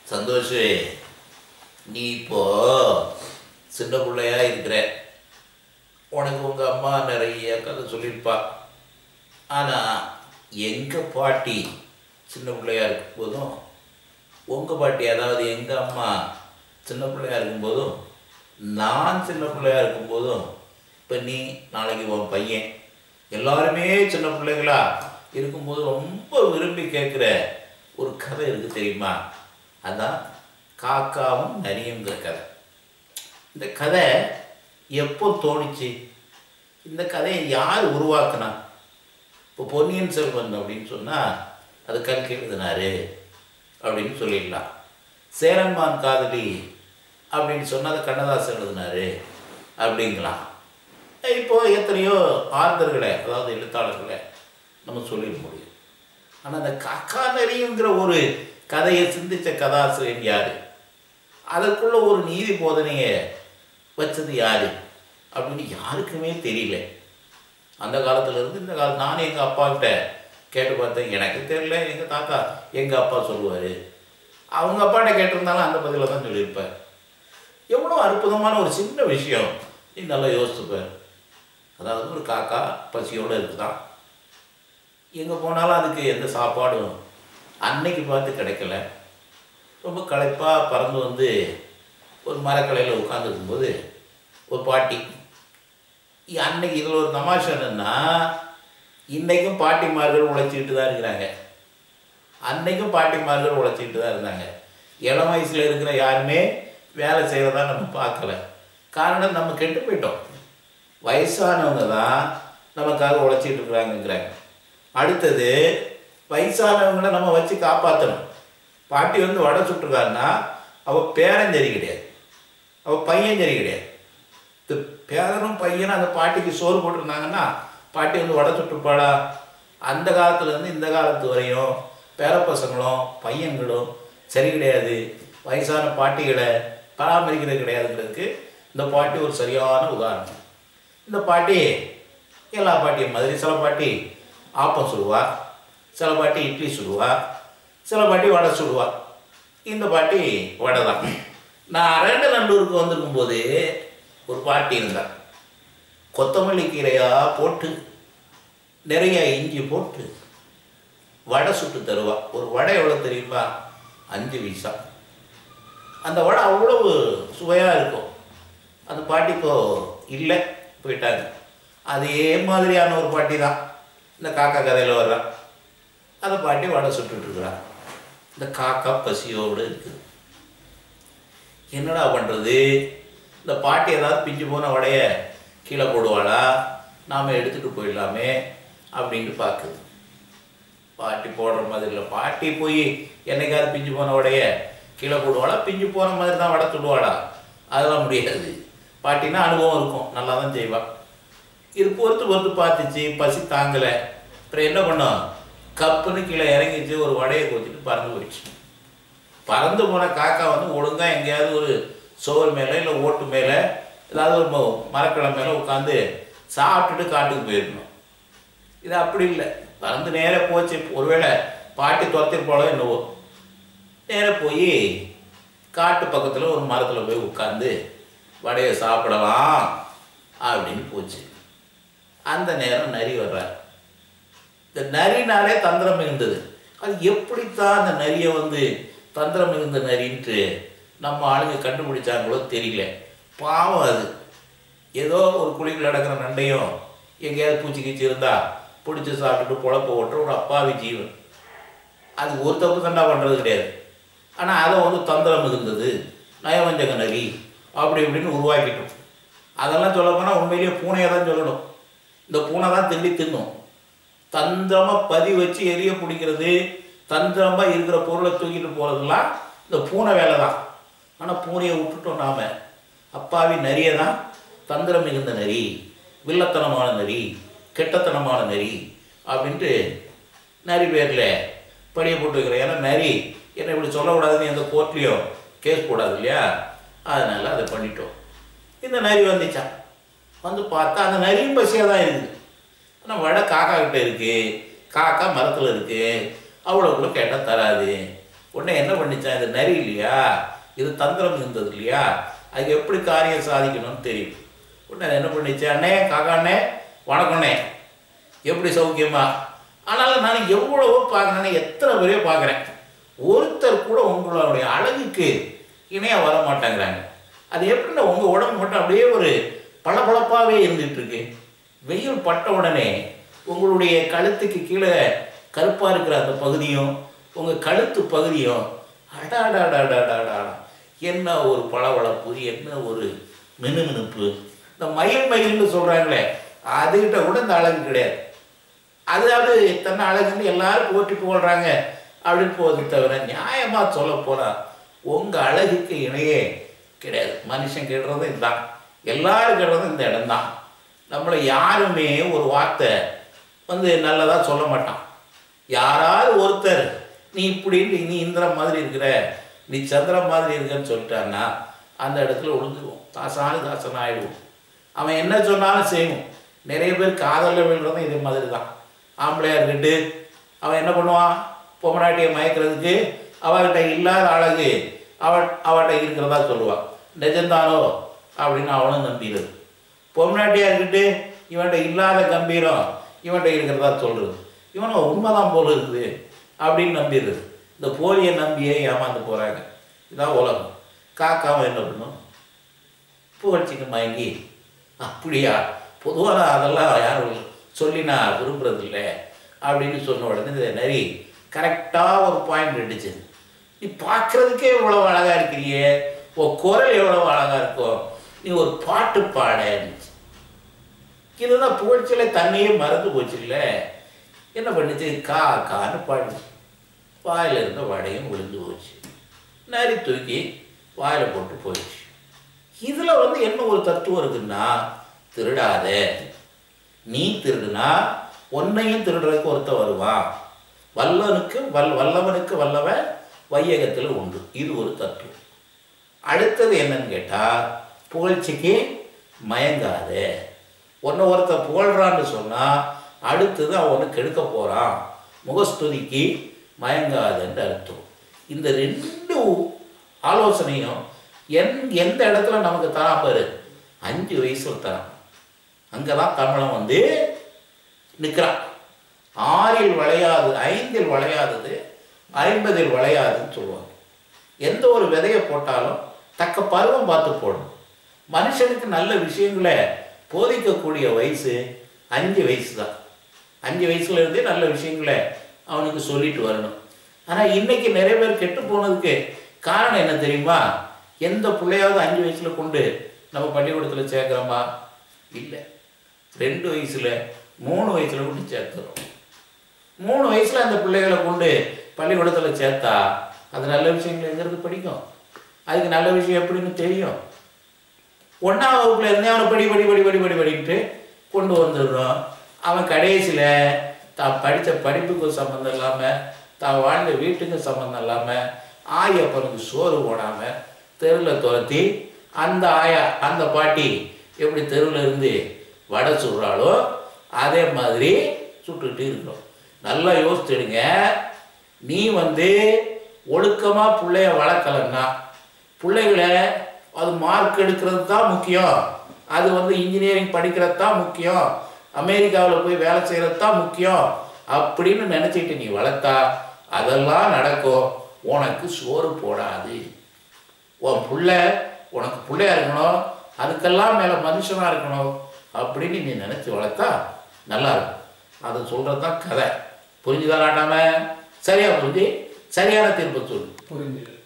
சந்தோஷ் நீ இப்போ சின்ன பிள்ளையா இருக்கிற உனக்கு உங்க அம்மா நிறைய கதை சொல்லியிருப்பா ஆனா எங்க பாட்டி சின்ன பிள்ளையா இருக்கும் போதும் உங்க பாட்டி அதாவது எங்க அம்மா சின்ன பிள்ளையா இருக்கும்போதும் நான் சின்ன பிள்ளையா இருக்கும்போதும் இப்போ நீ நாளைக்கு உன் பையன் எல்லாருமே சின்ன பிள்ளைகளா இருக்கும்போது ரொம்ப விரும்பி கேட்குற ஒரு கதை இருக்கு தெரியுமா அதான் காக்காவும் நரியுங்கிற கதை இந்த கதை எப்போ தோணுச்சு இந்த கதையை யார் உருவாக்குனா இப்போ பொன்னியின் செல்வன் அப்படின்னு சொன்னால் அது கல்கி எழுதினாரு அப்படின்னு சொல்லிடலாம் சேரன்மான் காதலி அப்படின்னு சொன்னால் அது கண்ணதாசன் எழுதினாரு அப்படிங்களாம் இப்போ எத்தனையோ ஆர்தர்களை அதாவது எழுத்தாளர்களை நம்ம சொல்லிட முடியும் ஆனால் அந்த காக்கா நரிங்கிற ஒரு கதையை சிந்திச்ச கதாசிரியன் யாரு அதற்குள்ள ஒரு நீதி போதனையை வச்சது யாரு அப்படின்னு யாருக்குமே தெரியல அந்த காலத்துல இருந்து இந்த காலம் நானும் எங்கள் அப்பா கிட்ட கேட்டு பார்த்தேன் எனக்கு தெரியல எங்கள் தாத்தா எங்கள் அப்பா சொல்லுவார் அவங்க அப்பாட்ட கேட்டிருந்தாலும் அந்த பதிலை தான் சொல்லியிருப்பார் எவ்வளோ அற்புதமான ஒரு சின்ன விஷயம் நீ நல்லா யோசிச்சுப்பார் அதாவது ஒரு காக்கா பசியோடு இருக்குதான் எங்கே போனாலும் அதுக்கு எந்த சாப்பாடும் அன்னைக்கு பார்த்து கிடைக்கல ரொம்ப களைப்பாக பறந்து வந்து ஒரு மரக்கலையில் உட்காந்துருக்கும்போது ஒரு பாட்டி இ- அன்னைக்கு இதில் ஒரு தமாஷா என்னன்னா இன்றைக்கும் பாட்டிமார்கள் உழைச்சிக்கிட்டு தான் இருக்கிறாங்க அன்னைக்கும் பாட்டிமார்கள் உழைச்சிக்கிட்டு தான் இருந்தாங்க இளம் வயசில் இருக்கிற யாருமே வேலை செய்கிறதா நம்ம பார்க்கல காரணம் நம்ம கெட்டு போயிட்டோம் வயசானவங்க தான் நமக்காக உழைச்சிட்டு இருக்கிறாங்கங்கிறாங்க அடுத்தது வயசானவங்களை நம்ம வச்சு காப்பாற்றணும் பாட்டி வந்து வடை சுட்டுருக்காருன்னா அவள் பேரன் சரி கிடையாது அவள் பையன் சரி கிடையாது இந்த பேரனும் பையனும் அந்த பாட்டிக்கு சோறு போட்டிருந்தாங்கன்னா பாட்டி வந்து வடை சுட்டுப்பாடா அந்த காலத்துலேருந்து இந்த காலத்து வரையும் பேரப்பசங்களும் பையன்களும் சரி கிடையாது வயசான பாட்டிகளை பராமரிக்கிறது கிடையாதுங்கிறதுக்கு இந்த பாட்டி ஒரு சரியான உதாரணம் இந்த பாட்டி எல்லா பாட்டியும் மாதிரி சில பாட்டி ஆப்பம் சுடுவா சில பாட்டி இட்லி சுடுவா சில பாட்டி வடை சுடுவா இந்த பாட்டி வடை தான் நான் அரண்ட நல்லூருக்கு வந்திருக்கும் போது ஒரு பாட்டி இருந்தா கொத்தமல்லி கீரையாக போட்டு நிறைய இஞ்சி போட்டு வடை சுட்டு தருவா ஒரு வடை எவ்வளோ தெரியுமா அஞ்சு பைசா அந்த வடை அவ்வளவு சுவையாக இருக்கும் அந்த பாட்டிக்கோ இல்லை போயிட்டாங்க அதே மாதிரியான ஒரு பாட்டி தான் இந்த காக்கா கதையில் வர்றா அந்த பாட்டி வடை சுட்டுட்ருக்குறா இந்த காக்கா பசியோடு இருக்குது என்னடா பண்ணுறது இந்த பாட்டி ஏதாவது பிஞ்சு போன வடைய கீழே போடுவாளா நாம் எடுத்துகிட்டு போயிடலாமே அப்படின்ட்டு பார்க்குது பாட்டி போடுற மாதிரி இல்லை பாட்டி போய் என்னைக்காவது பிஞ்சு போன வடைய கீழே போடுவாளா பிஞ்சு போன மாதிரி தான் வடை சுடுவாளா அதெல்லாம் முடியாது பாட்டினா அனுபவம் இருக்கும் நல்லா தான் செய்வா இது பொறுத்து பொறுத்து பார்த்துச்சு பசி தாங்கலை அப்புறம் என்ன பண்ணோம் கப்புன்னு கீழே இறங்கிச்சு ஒரு வடையை கொத்திட்டு பறந்து போயிடுச்சு பறந்து போன காக்கா வந்து ஒழுங்காக எங்கேயாவது ஒரு சுவர் மேலே இல்லை ஓட்டு மேலே ஏதாவது ஒரு ம- மரக்கிளை மேலே உட்காந்து சாப்பிட்டுட்டு காட்டுக்கு போயிருக்கணும் இது அப்படி இல்லை பறந்து நேரா போச்சு ஒருவேளை பாட்டி துரத்திருப்பாளோ என்னவோ நேரா போய் காட்டு பக்கத்தில் ஒரு மரத்தில் போய் உட்காந்து வடையை சாப்பிடலாம் அப்படின்னு போச்சு அந்த நேரம் நரி வர்றார் இந்த நரினாலே தந்திரம் மிகுந்தது அது எப்படித்தான் அந்த நரியை வந்து தந்திரம் மிகுந்த நரின்ட்டு நம்ம ஆளுங்க கண்டுபிடிச்சாங்களோ தெரியல பாவம் அது ஏதோ ஒரு குழிக்குள்ள நடக்கிற நண்டையும் எங்கேயாவது பூச்சி கீச்சி இருந்தா பிடிச்சி சாப்பிட்டுட்டு பொழப்ப ஓட்டுற ஒரு அப்பாவி ஜீவன் அது ஒரு தப்பு தண்டா பண்ணுறது கிடையாது ஆனால் அதை வந்து தந்திரம் மிகுந்தது நயவஞ்சக நரி அப்படி இப்படின்னு உருவாக்கிட்டோம் அதெல்லாம் சொல்ல போனால் உண்மையிலேயே பூனையை தான் சொல்லணும் இந்த பூனை தான் திண்டி தின்னும் தந்திரமாக பதி வச்சு எலிய பிடிக்கிறது தந்திரமாக இருக்கிற பொருளை தூக்கிட்டு போகிறதுலாம் இந்த பூனை வேலை தான் ஆனால் பூனையை விட்டுட்டோம் நாம அப்பாவி நரியை தான் தந்திரம் மிகுந்த நரி வில்லத்தனமான நரி கெட்டத்தனமான நரி அப்படின்ட்டு நரி பேரில் படியை போட்டு வைக்கிறேன் ஏன்னா நரி என்ன இப்படி சொல்லக்கூடாதுன்னு எந்த கோர்ட்லேயும் கேஸ் போடாது இல்லையா அதனால் அதை பண்ணிட்டோம் இந்த நரி வந்துச்சான் வந்து பார்த்தா அந்த நரியும் பசியாக தான் இருக்குது ஆனால் வடை காக்கா கிட்ட இருக்கு காக்கா மரத்தில் இருக்கு அவ்வளோ கூட கேட்டால் தராது உடனே என்ன பண்ணிச்சான் இது நரி இல்லையா இது தந்திரம் இருந்தது இல்லையா அதுக்கு எப்படி காரியம் சாதிக்கணும்னு தெரியும் உடனே அது என்ன பண்ணிச்சு அண்ணே காக்கா அண்ணே வணக்கண்ணே எப்படி சௌக்கியமா ஆனாலும் நான் எவ்வளவோ பார்க்குறேன்னு எத்தனை பேரையோ பார்க்குறேன் ஒருத்தர் கூட உங்களுடைய அழகுக்கு இணையாக வர மாட்டேங்கிறாங்க அது எப்படின்னா உங்கள் உடம்பு மட்டும் அப்படியே ஒரு பளபளப்பாகவே இருந்துட்டு இருக்கு வெயில் பட்ட உடனே உங்களுடைய கழுத்துக்கு கீழே கருப்பாக இருக்கிற அந்த பகுதியும் உங்கள் கழுத்து பகுதியும் அடாடாடாடாடாடா என்ன ஒரு பளபளப்பு என்ன ஒரு மினுமினுப்பு இந்த மயில் மயில்னு சொல்கிறாங்களே அதுகிட்ட கூட இந்த அழகு கிடையாது அதாவது தன்னை அழகுன்னு எல்லாரும் போட்டி போடுறாங்க அப்படின்னு போகுது தவிர நியாயமாக சொல்ல போனா உங்கள் அழகுக்கு இணையே கிடையாது மனுஷன் கேடுறதும் இதுதான் எல்லாரும் கேடுறதும் இந்த இடம்தான் நம்மளை யாருமே ஒரு வார்த்தை வந்து நல்லதாக சொல்ல மாட்டான் யாராவது ஒருத்தர் நீ இப்படி நீ இந்திரன் மாதிரி இருக்கிற நீ சந்திரன் மாதிரி இருக்கன்னு சொல்லிட்டான்னா அந்த இடத்துல விழுந்துருவோம் தாசானு தாசன் ஆயிடுவோம் அவன் என்ன சொன்னாலும் செய்வோம் நிறைய பேர் காதலில் விழுறதும் இதே மாதிரி தான் ஆம்பளையா இருக்கிட்டு அவன் என்ன பண்ணுவான் பொம்மநாட்டியை மயக்கிறதுக்கு அவர்கிட்ட இல்லாத அழகு அவன் அவட்ட இருக்கிறதா சொல்லுவான் நிஜந்தானோ அப்படின்னு அவனும் நம்பிடுது பொம்மநாட்டியா இருக்கிட்டு இவன்கிட்ட இல்லாத கம்பீரம் இவன்கிட்ட இருக்கிறதா சொல்றது இவனும் உண்மைதான் போல இருக்குது அப்படின்னு நம்பிடுறது இந்த போலியை நம்பியே ஏமாந்து போகிறாங்க இதான் உலகம் காக்காவும் என்ன பண்ணும் புகழ்ச்சிக்கு மயங்கி அப்படியா பொதுவாக அதெல்லாம் யாரும் சொல்லி நான் விரும்புறதில்லை அப்படின்னு சொன்ன உடனே இந்த நரி கரெக்டாக ஒரு பாயிண்ட் அடிச்சு நீ பார்க்குறதுக்கே இவ்வளோ அழகாக இருக்கிறியே உன் குரல் எவ்வளோ அழகாக இருக்கும் நீ ஒரு பாட்டு பாடன்னுச்சு இதுதான் புகழ்ச்சியில் தண்ணியே மறந்து போச்சு இல்லை என்ன பண்ணுச்சு கா கான்னு பாடுச்சு வாயில் இருந்த வடையும் விழுந்து போச்சு நரி தூக்கி வாயில் போட்டு போயிடுச்சு இதில் வந்து என்ன ஒரு தத்துவம் இருக்குன்னா திருடாத நீ திருடுனா உன்னையும் திருடுறதுக்கு ஒருத்தன் வருவான் வல்லனுக்கு வல் வல்லவனுக்கு வல்லவன் வையகத்தில் உண்டு இது ஒரு தத்துவம் அடுத்தது என்னன்னு கேட்டால் புகழ்ச்சிக்கு மயங்காத உன்னை ஒருத்தன் புகழ்றான்னு சொன்னால் அடுத்தது அவனை கெடுக்க போகிறான் முகஸ்துதிக்கு மயங்காதுன்னு அர்த்தம் இந்த ரெண்டு ஆலோசனையும் என் எந்த இடத்துல நமக்கு தரான் பாரு அஞ்சு வயசுல தரான் அங்கே தான் தமிழன் வந்து நிற்கிறான் ஆறில் விளையாது ஐந்தில் விளையாதது ஐம்பதில் விளையாதுன்னு சொல்லுவாங்க எந்த ஒரு விதையை போட்டாலும் தக்க பருவம் பார்த்து போடணும் மனுஷனுக்கு நல்ல விஷயங்களை போதிக்கக்கூடிய வயசு அஞ்சு வயசு தான் அஞ்சு வயசுல இருந்தே நல்ல விஷயங்களை அவனுக்கு சொல்லிட்டு வரணும் ஆனால் இன்னைக்கு நிறைய பேர் கெட்டு போனதுக்கு காரணம் என்ன தெரியுமா எந்த பிள்ளையாவது அஞ்சு வயசுல கொண்டு நம்ம பள்ளிக்கூடத்தில் சேர்க்குறோமா இல்லை ரெண்டு வயசுல மூணு வயசுல கொண்டு சேர்த்துறோம் மூணு வயசுல அந்த பிள்ளைகளை கொண்டு பள்ளிக்கூடத்தில் சேர்த்தா அது நல்ல விஷயங்கள் எங்கிறது படிக்கும் அதுக்கு நல்ல விஷயம் எப்படின்னு தெரியும் ஒன்றாம் வகுப்புல இருந்தே அவனை படி படி படி படி படி படின்ட்டு கொண்டு வந்துடுறோம் அவன் கடைசியில் தான் படித்த படிப்புக்கும் சம்மந்தம் இல்லாமல் தான் வாழ்ந்த வீட்டுக்கும் சம்மந்தம் இல்லாமல் ஆயப்பனுக்கு சோறு போடாமல் தெருவில் துரத்தி அந்த ஆயா அந்த பாட்டி எப்படி தெருவில் இருந்து வடை சுடுறாளோ அதே மாதிரி சுட்டுக்கிட்டு இருக்கிறோம் நல்லா யோசிச்சுடுங்க நீ வந்து ஒழுக்கமாக பிள்ளைய வளர்க்கலன்னா பிள்ளைகளை அது மார்க் எடுக்கிறது தான் முக்கியம் அது வந்து இன்ஜினியரிங் படிக்கிறது தான் முக்கியம் அமெரிக்காவில் போய் வேலை செய்கிறது தான் முக்கியம் அப்படின்னு நினச்சிட்டு நீ வளர்த்தா அதெல்லாம் நடக்கும் உனக்கு சோறு போடாது உன் புள்ள உனக்கு பிள்ளையா இருக்கணும் அதுக்கெல்லாம் மேலே மனுஷனாக இருக்கணும் அப்படின்னு நீ நினச்சி வளர்த்தா நல்லா இருக்கும் அதை சொல்கிறது தான் கதை புரிஞ்சுதான் நாட்டாம சரியா புரிஞ்சு சரியான தீர்ப்பு சொல்லு புரிஞ்சுது